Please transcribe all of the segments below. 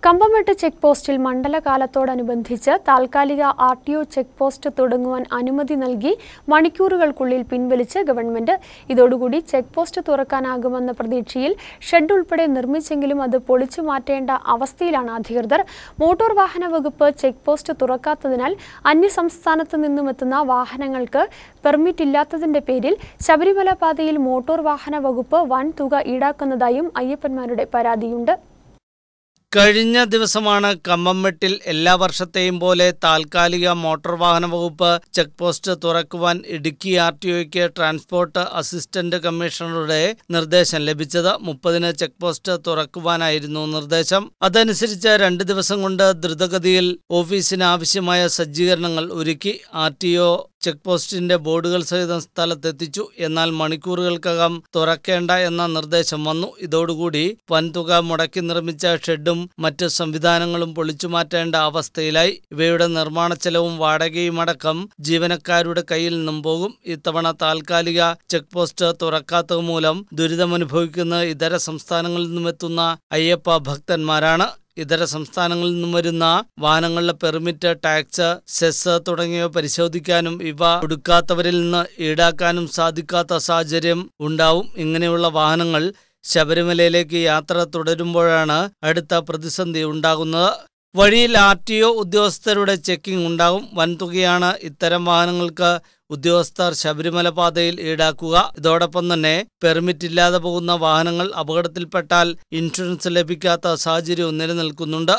കമ്പമെട്ട് check പോസ്റ്റിൽ മണ്ഡലകാലത്തോടനുബന്ധിച്ച് താൽക്കാലിക R T O check post തുടങ്ങുവാൻ അനുമതി നൽകി മണിക്കൂറുകൾക്കുള്ളിൽ പിൻവലിച്ച് ഗവൺമെന്റ് ഇതോടുകൂടി ചെക്ക് പോസ്റ്റ് തുറക്കാനാകുമെന്ന പ്രതീക്ഷയിൽ ഷെഡ് ഉൾപ്പെടെ നിർമ്മിച്ചെങ്കിലും അത് പൊളിച്ചു മാറ്റേണ്ട അവസ്ഥയിലാണ് അധികൃതർ മോട്ടോർ വാഹന വകുപ്പ് ചെക്ക് പോസ്റ്റ് തുറക്കാത്തതിനാൽ അന്യസംസ്ഥാനത്ത് നിന്നും എത്തുന്ന വാഹനങ്ങൾക്ക് പെർമിറ്റ് ഇല്ലാത്തതിന്റെ പേരിൽ ശബരിമല പാതയിൽ മോട്ടോർ വാഹന വകുപ്പ് വൻ തുക ഈടാക്കുന്നതായും അയ്യപ്പന്മാരുടെ പരാതിയുണ്ട് കഴിഞ്ഞ ദിവസമാണ് കമ്പംമെട്ടിൽ എല്ലാ വർഷത്തെയും പോലെ താൽക്കാലിക മോട്ടോർ വാഹന വകുപ്പ് ചെക്ക് പോസ്റ്റ് തുറക്കുവാൻ ഇടുക്കി ആർ ടി ഒയ്ക്ക് ട്രാൻസ്പോർട്ട് അസിസ്റ്റന്റ് കമ്മീഷണറുടെ നിർദ്ദേശം ലഭിച്ചത് മുപ്പതിന് ചെക്ക് പോസ്റ്റ് തുറക്കുവാനായിരുന്നു നിർദ്ദേശം അതനുസരിച്ച് രണ്ട് ദിവസം കൊണ്ട് ദ്രുതഗതിയിൽ ഓഫീസിന് ആവശ്യമായ സജ്ജീകരണങ്ങൾ ഒരുക്കി ആർ ടി ഒ ചെക്ക് പോസ്റ്റിന്റെ ബോർഡുകൾ സഹിതം സ്ഥലത്തെത്തിച്ചു എന്നാൽ മണിക്കൂറുകൾക്കകം തുറക്കേണ്ട എന്ന നിർദ്ദേശം വന്നു ഇതോടുകൂടി വൻതുക മുടക്കി നിർമ്മിച്ച ഷെഡും മറ്റ് സംവിധാനങ്ങളും പൊളിച്ചു മാറ്റേണ്ട അവസ്ഥയിലായി ഇവയുടെ നിർമ്മാണ ചെലവും വാടകയുമടക്കം ജീവനക്കാരുടെ കയ്യിൽ നിന്നും പോകും ഇത്തവണ താൽക്കാലിക ചെക്ക് പോസ്റ്റ് തുറക്കാത്തത് മൂലം ദുരിതമനുഭവിക്കുന്ന ഇതര സംസ്ഥാനങ്ങളിൽ നിന്നുമെത്തുന്ന അയ്യപ്പ ഭക്തന്മാരാണ് ഇതര സംസ്ഥാനങ്ങളിൽ നിന്നും വരുന്ന വാഹനങ്ങളുടെ പെർമിറ്റ് ടാക്സ് സെസ് തുടങ്ങിയവ പരിശോധിക്കാനും ഇവ കൊടുക്കാത്തവരിൽ നിന്ന് ഈടാക്കാനും സാധിക്കാത്ത സാഹചര്യം ഉണ്ടാവും ഇങ്ങനെയുള്ള വാഹനങ്ങൾ ശബരിമലയിലേക്ക് യാത്ര തുടരുമ്പോഴാണ് അടുത്ത പ്രതിസന്ധി ഉണ്ടാകുന്നത് വഴിയിൽ ആർ ടി ഒ ഉദ്യോഗസ്ഥരുടെ ചെക്കിംഗ് ഉണ്ടാകും വൻതുകയാണ് ഇത്തരം വാഹനങ്ങൾക്ക് ഉദ്യോഗസ്ഥർ ശബരിമല പാതയിൽ ഈടാക്കുക ഇതോടൊപ്പം തന്നെ പെർമിറ്റ് ഇല്ലാതെ പോകുന്ന വാഹനങ്ങൾ അപകടത്തിൽപ്പെട്ടാൽ ഇൻഷുറൻസ് ലഭിക്കാത്ത സാഹചര്യവും നിലനിൽക്കുന്നുണ്ട്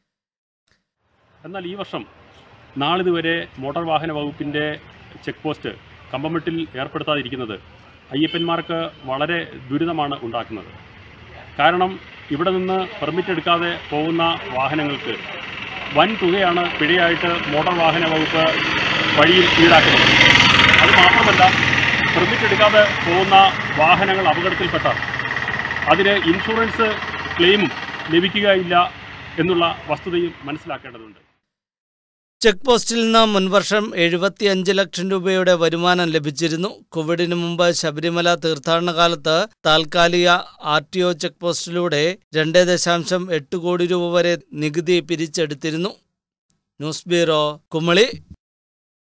എന്നാൽ ഈ വർഷം നാളിതുവരെ മോട്ടോർ വാഹന വകുപ്പിൻ്റെ ചെക്ക് പോസ്റ്റ് കമ്പമെട്ടിൽ ഏർപ്പെടുത്താതിരിക്കുന്നത് അയ്യപ്പന്മാർക്ക് വളരെ ദുരിതമാണ് ഉണ്ടാക്കുന്നത് കാരണം ഇവിടെ നിന്ന് പെർമിറ്റ് എടുക്കാതെ പോകുന്ന വാഹനങ്ങൾക്ക് വൻ തുകയാണ് പിഴയായിട്ട് മോട്ടോർ വാഹന വകുപ്പ് വഴിയിൽ ഈടാക്കുന്നത് അത് മാത്രമല്ല പെർമിറ്റ് എടുക്കാതെ പോകുന്ന വാഹനങ്ങൾ അപകടത്തിൽപ്പെട്ടാൽ അതിന് ഇൻഷുറൻസ് ക്ലെയിമും ലഭിക്കുകയില്ല എന്നുള്ള വസ്തുതയും മനസ്സിലാക്കേണ്ടതുണ്ട് ചെക്ക് പോസ്റ്റിൽ നിന്ന് മുൻവർഷം എഴുപത്തിയഞ്ച് ലക്ഷം രൂപയുടെ വരുമാനം ലഭിച്ചിരുന്നു കോവിഡിന് മുമ്പ് ശബരിമല തീർത്ഥാടന കാലത്ത് താൽക്കാലിക ആർ ടി ഒ ചെക്ക് പോസ്റ്റിലൂടെ രണ്ട് ദശാംശം എട്ട് കോടി രൂപ വരെ നികുതി പിരിച്ചെടുത്തിരുന്നു ന്യൂസ് ബ്യൂറോ കുമളി